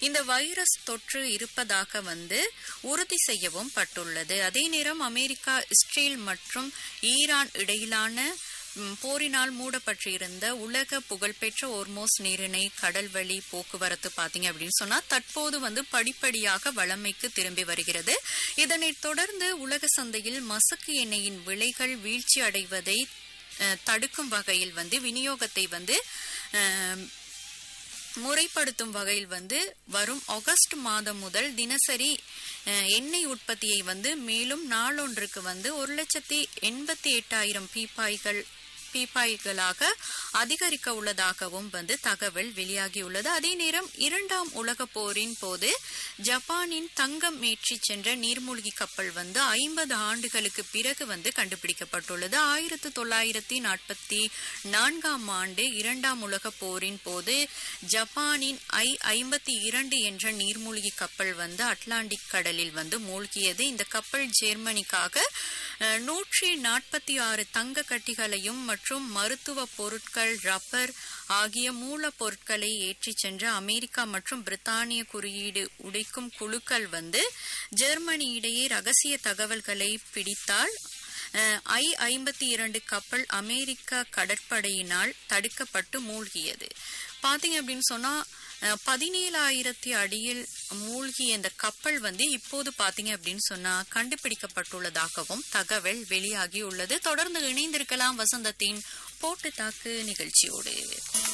இந்த வைரஸ் தொற்று இருப்பதாக வந்து உறுதி செய்யவும் பட்டுள்ளது அதே நேரம் அமெரிக்கா இஸ்ரேல் மற்றும் ஈரான் இடையிலான ம், போரினால் மூடப்பட்டிருந்த உலக புகழ்பெற்ற ஓர்மோஸ் நீரிணை கடல்வழி போக்குவரத்து பாத்தீங்க அப்படின்னு சொன்னா தற்போது வந்து படிப்படியாக வளமைக்கு திரும்பி வருகிறது இதனைத் தொடர்ந்து உலக சந்தையில் மசக்கு எண்ணெயின் விலைகள் வீழ்ச்சி அடைவதை அஹ், தடுக்கும் வகையில் வந்து விநியோகத்தை வந்து அஹ், முறைப்படுத்தும் வகையில் வந்து வரும் ஆகஸ்ட் மாதம் முதல் தினசரி அஹ், எண்ணெய் உற்பத்தியை வந்து மேலும் நாளொன்றுக்கு வந்து ஒரு லட்சத்தி எண்பத்தி எட்டாயிரம் பீப்பாய்கள் பீப்பாய்களாக அதிகரிக்க உள்ளதாகவும் வந்து தகவல் வெளியாகியுள்ளது அதே நேரம் இரண்டாம் உலக போரின் போது ஜப்பானின் தங்கம் ஏற்றி சென்ற நீர்மூழ்கி கப்பல் வந்து ஐம்பது ஆண்டுகளுக்கு பிறகு வந்து கண்டுபிடிக்கப்பட்டுள்ளது ஆயிரத்து தொள்ளாயிரத்தி நாற்பத்தி நான்காம் ஆண்டு இரண்டாம் உலக போரின் போது ஜப்பானின் ஐ ஐம்பத்தி இரண்டு என்ற நீர்மூழ்கி கப்பல் வந்து அட்லாண்டிக் கடலில் வந்து மூழ்கியது இந்த கப்பல் ஜெர்மனிக்காக அஹ், நூற்றி நாற்பத்தி ஆறு தங்க கட்டிகளையும் மற்றும் மருத்துவ பொருட்கள் ரப்பர் ஆகிய மூலப்பொருட்களை ஏற்றிச் சென்ற அமெரிக்கா மற்றும் பிரித்தானிய குறியீடு உடைக்கும் குழுக்கள் வந்து ஜெர்மனி இடையே ரகசிய தகவல்களை பிடித்தால் அஹ், ஐ ஐம்பத்தி இரண்டு கப்பல் அமெரிக்க கடற்படையினால் தடுக்கப்பட்டு மூழ்கியது பாத்தீங்க அப்படின்னு சொன்னா அஹ், பதினேழாயிரத்தி அடியில் மூழ்கிய இந்த கப்பல் வந்து இப்போது பாத்தீங்க அப்படின்னு சொன்னா கண்டுபிடிக்கப்பட்டுள்ளதாகவும் தகவல் வெளியாகி உள்ளது தொடர்ந்து இணைந்திருக்கலாம் வசந்தத்தின் போட்டு தாக்கு நிகழ்ச்சியோடு